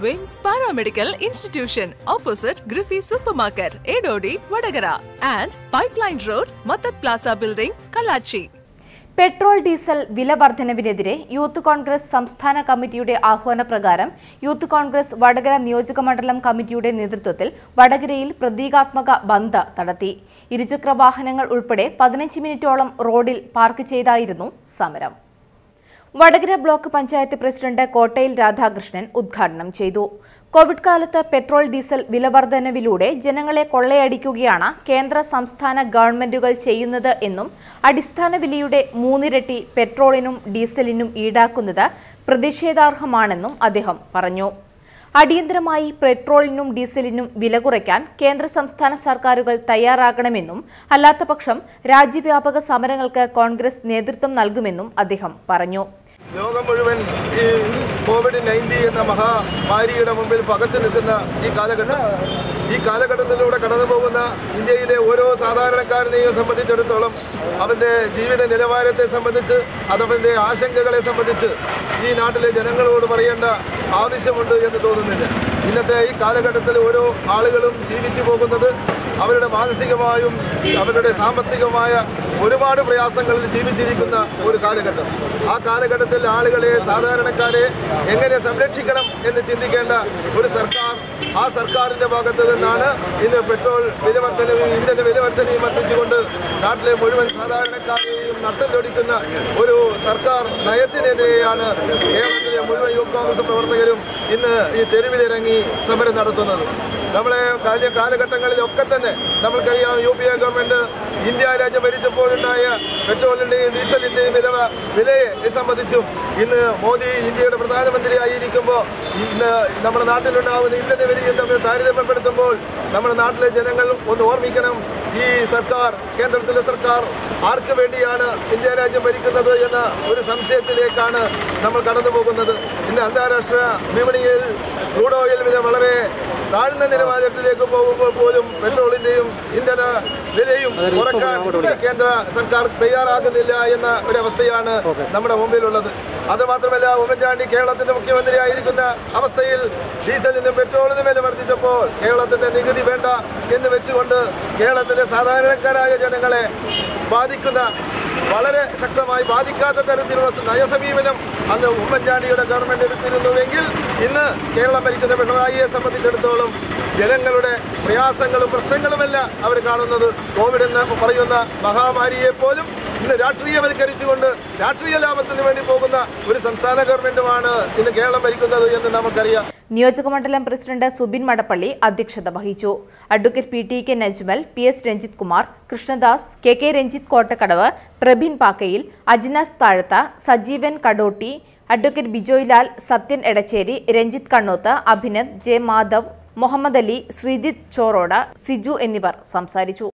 വിംസ് paramedical institution opposite ഗ്രിഫി super market Edodi Vadakara and pipeline road മത്തത് plaza building Kallachi petrol diesel വില വർധനവിനെതിരെ യൂത്ത് കോൺഗ്രസ് സംസ്ഥാന കമ്മിറ്റിയുടെ ആഹ്വാനപ്രകാരം യൂത്ത് കോൺഗ്രസ് വടകര നിയോജക മണ്ഡലം കമ്മിറ്റിയുടെ നേതൃത്വത്തിൽ വടകരയിൽ പ്രതീകാത്മക ബന്ദ് നടത്തി ഇരുചക്ര വാഹനങ്ങൾ ഉൾപ്പെടെ പതിനഞ്ച് മിനിറ്റോളം റോഡിൽ പാർക്ക് ചെയ്തായിരുന്നു സമരം വടകര ബ്ലോക്ക് പഞ്ചായത്ത് പ്രസിഡന്റ് കോട്ടയിൽ രാധാകൃഷ്ണൻ ഉദ്ഘാടനം ചെയ്തു കോവിഡ് കാലത്ത് പെട്രോൾ ഡീസൽ വിലവർധനവിലൂടെ ജനങ്ങളെ കൊള്ളയടിക്കുകയാണ് കേന്ദ്ര സംസ്ഥാന ഗവൺമെന്റുകൾ ചെയ്യുന്നത് എന്നും അടിസ്ഥാന വിലയുടെ മൂന്നിരട്ടി പെട്രോളിനും ഡീസലിനും ഈടാക്കുന്നത് പ്രതിഷേധാർഹമാണെന്നും അദ്ദേഹം പറഞ്ഞു അടിയന്തരമായി പെട്രോളിനും ഡീസലിനും വില കുറയ്ക്കാൻ കേന്ദ്ര സംസ്ഥാന സർക്കാരുകൾ തയ്യാറാകണമെന്നും അല്ലാത്തപക്ഷം രാജ്യവ്യാപക സമരങ്ങൾക്ക് കോൺഗ്രസ് നേതൃത്വം നൽകുമെന്നും അദ്ദേഹം പറഞ്ഞു ലോകം മുഴുവൻ ഈ കോവിഡ് നയൻറ്റീൻ എന്ന മഹാമാരിയുടെ മുമ്പിൽ പകച്ചു നിൽക്കുന്ന ഈ കാലഘട്ടം ഈ കാലഘട്ടത്തിലൂടെ കടന്നു പോകുന്ന ഇന്ത്യയിലെ ഓരോ സാധാരണക്കാരനെയും സംബന്ധിച്ചിടത്തോളം അവൻ്റെ ജീവിത നിലവാരത്തെ സംബന്ധിച്ച് അതവൻ്റെ ആശങ്കകളെ സംബന്ധിച്ച് ഈ നാട്ടിലെ ജനങ്ങളോട് പറയേണ്ട ആവശ്യമുണ്ട് എന്ന് തോന്നുന്നില്ല ഇന്നത്തെ ഈ കാലഘട്ടത്തിൽ ഓരോ ആളുകളും ജീവിച്ചു പോകുന്നത് അവരുടെ മാനസികമായും അവരുടെ സാമ്പത്തികമായ ഒരുപാട് പ്രയാസങ്ങളിൽ ജീവിച്ചിരിക്കുന്ന ഒരു കാലഘട്ടം ആ കാലഘട്ടത്തിൽ ആളുകളെ സാധാരണക്കാരെ എങ്ങനെ സംരക്ഷിക്കണം എന്ന് ചിന്തിക്കേണ്ട ഒരു സർക്കാർ ആ സർക്കാരിന്റെ ഭാഗത്ത് നിന്നാണ് ഇന്ന് പെട്രോൾ വിലവർദ്ധനവും ഇന്ധന വിലവർദ്ധനയും വർദ്ധിച്ചുകൊണ്ട് നാട്ടിലെ മുഴുവൻ സാധാരണക്കാരെയും നട്ടലൊടിക്കുന്ന ഒരു സർക്കാർ നയത്തിനെതിരെയാണ് കേരളത്തിലെ മുഴുവൻ യൂത്ത് കോൺഗ്രസ് പ്രവർത്തകരും ഇന്ന് ഈ തെരുവിലിറങ്ങി സമരം നടത്തുന്നത് നമ്മളെ കഴിഞ്ഞ കാലഘട്ടങ്ങളിലൊക്കെ തന്നെ നമ്മൾക്കറിയാം U P A government India രാജ്യം ഭരിച്ചപ്പോഴുണ്ടായ പെട്രോളിന്റെയും ഡീസലിന്റെയും വില വിലയെ സംബന്ധിച്ചും ഇന്ന് മോദി ഇന്ത്യയുടെ പ്രധാനമന്ത്രിയായിരിക്കുമ്പോൾ ഇന്ന് നമ്മുടെ നാട്ടിലുണ്ടാകുന്ന ഇന്ധന വിലയും തമ്മിൽ താരതമ്യപ്പെടുത്തുമ്പോൾ നമ്മുടെ നാട്ടിലെ ജനങ്ങൾ ഒന്ന് ഓർമ്മിക്കണം ഈ സർക്കാർ കേന്ദ്രത്തിലെ സർക്കാർ ആർക്ക് വേണ്ടിയാണ് ഇന്ത്യ രാജ്യം ഭരിക്കുന്നത് എന്ന ഒരു സംശയത്തിലേക്കാണ് നമ്മൾ കടന്നു പോകുന്നത് ഇന്ന് അന്താരാഷ്ട്ര വിപണിയിൽ ക്രൂഡ് ഓയിൽ വില വളരെ താഴ്ന്ന നിലവാരത്തിലേക്ക് പോകുമ്പോൾ പോലും പെട്രോളിന്റെയും ഇന്ധന വിലയും കുറക്കാൻ കേന്ദ്ര സർക്കാർ തയ്യാറാകുന്നില്ല എന്ന ഒരു അവസ്ഥയാണ് നമ്മുടെ മുമ്പിലുള്ളത് അത് മാത്രമല്ല ഉമ്മൻചാണ്ടി കേരളത്തിന്റെ മുഖ്യമന്ത്രി ആയിരിക്കുന്ന അവസ്ഥയിൽ ഡീസലിനും പെട്രോളിനും വില വർദ്ധിച്ചപ്പോൾ കേരളത്തിന്റെ നികുതി വേണ്ട എന്ന് വെച്ചുകൊണ്ട് കേരളത്തിലെ സാധാരണക്കാരായ ജനങ്ങളെ ബാധിക്കുന്ന വളരെ ശക്തമായി ബാധിക്കാത്ത തരത്തിലുള്ള നയസമീപനം അന്ന് ഉമ്മൻചാണ്ടിയുടെ ഗവൺമെന്റ് എടുത്തിരുന്നുവെങ്കിൽ ഇന്ന് കേരളം ഭരിക്കുന്ന പിണറായിയെ സംബന്ധിച്ചിടത്തോളം ജനങ്ങളുടെ പ്രയാസങ്ങളും പ്രശ്നങ്ങളുമല്ല അവർ കാണുന്നത് കോവിഡ് എന്ന് പറയുന്ന മഹാമാരിയെ പോലും ഇന്ന് രാഷ്ട്രീയവൽക്കരിച്ചുകൊണ്ട് രാഷ്ട്രീയ ലാഭത്തിന് വേണ്ടി പോകുന്ന ഒരു സംസ്ഥാന ഗവൺമെന്റുമാണ് ഇന്ന് കേരളം ഭരിക്കുന്നത് എന്ന് നമുക്കറിയാം നിയോജകമണ്ഡലം പ്രസിഡന്റ് സുബിൻ മടപ്പള്ളി അധ്യക്ഷത വഹിച്ചു advocate P T K Najmal P S Ranjith Kumar Krishnadas K K Ranjith Kottakkadavu Prabhin Pakkayil Ajinas Thazhatha Sajeevan Kadotti advocate Bijoy Lal Sathyan Edacheri Ranjith Kannoth Abhinand J Madhav Muhammad Ali Sreejith Chorode Siju എന്നിവർ സംസാരിച്ചു